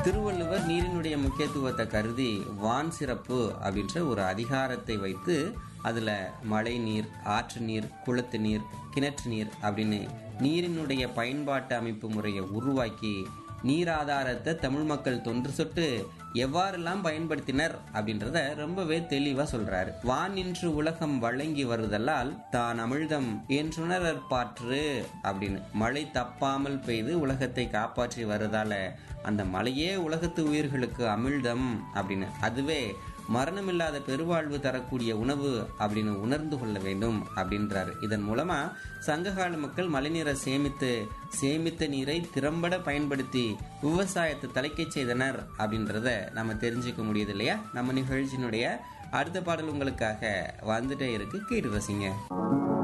திருவள்ளுவர் நீரினுடைய முக்கியத்துவத்தை கருதி வான் சிறப்பு அப்படின்ற ஒரு அதிகாரத்தை வைத்து அதுல மழை நீர் ஆற்று நீர் குளத்து நீர் கிணற்று நீர் அப்படின்னு நீரினுடைய பயன்பாட்டு அமைப்பு முறையை உருவாக்கி நீர் ஆதாரத்தை தமிழ் மக்கள் தொன்று சொட்டு எவ்வாறெல்லாம் பயன்படுத்தினர் அப்படின்றத ரொம்பவே தெளிவா சொல்றாரு வான் நின்று உலகம் வழங்கி வருதலால் தான் அமிழ்தம் என்றுணரற் பாற்று அப்படின்னு மழை தப்பாமல் பெய்து உலகத்தை காப்பாற்றி வருதால அந்த மழையே உலகத்து உயிர்களுக்கு அமிழ்தம் அப்படின்னு அதுவே மரணமில்லாத பெருவாழ்வு தரக்கூடிய உணவு அப்படின்னு உணர்ந்து கொள்ள வேண்டும் அப்படின்றாரு இதன் மூலமா சங்ககால மக்கள் மழைநீரை சேமித்து சேமித்த நீரை திறம்பட பயன்படுத்தி விவசாயத்தை தலைக்கச் செய்தனர் அப்படின்றத நம்ம தெரிஞ்சுக்க முடியுது இல்லையா நம்ம நிகழ்ச்சியினுடைய அடுத்த பாடல் உங்களுக்காக வந்துட்டே இருக்கு கேட்டு ரசிங்க